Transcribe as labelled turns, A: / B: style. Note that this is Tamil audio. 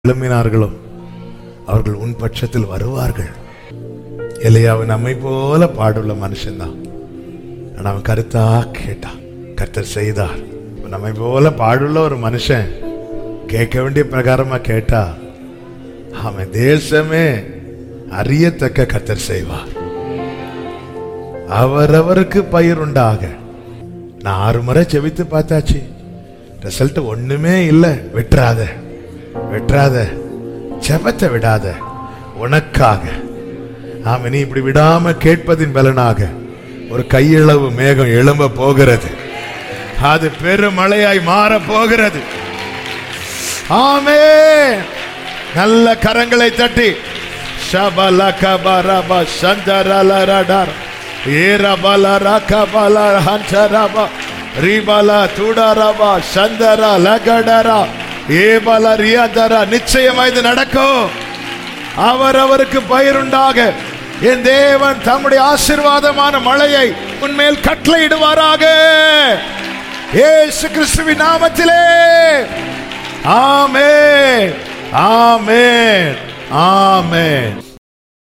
A: எழும்பினார்களோ அவர்கள் உன் பட்சத்தில் வருவார்கள் எலியாவும் நம்மை போல பாடுள்ள மனுஷன்தான் ஆனா அவன் கருத்தா கேட்டான் கர்த்தர் செய்தார் நம்மை போல பாடுள்ள ஒரு மனுஷன் கேட்க வேண்டிய பிரகாரமா கேட்டா அவன் தேசமே அறியத்தக்க கர்த்தர் செய்வார் அவரவருக்கு பயிர் உண்டாக நான் ஆறு முறை செவித்து பார்த்தாச்சு ரிசல்ட் ஒண்ணுமே இல்லை விட்டுறாத விட்டுறாத ஜெபத்தை விடாத உனக்காக ஆமா நீ இப்படி விடாம கேட்பதின் பலனாக ஒரு கையளவு மேகம் எழும்ப போகிறது அது பெருமழையாய் மாற போகிறது ஆமே நல்ல கரங்களை தட்டி ஷபல கபரப சந்தரலரடர் ஏரபல ரகபல ஹஞ்சரப ரிபல துடரப சந்தர லகடரா ஏபல ரியதர நிச்சயமா இது நடக்கும் அவரவருக்கு பயிருண்டாக என் தேவன் தம்முடைய ஆசீர்வாதமான மழையை உன்மேல் கட்டளையிடுவாராக ஏசு கிறிஸ்துவின் நாமத்திலே ஆமென் ஆமென் ஆமென்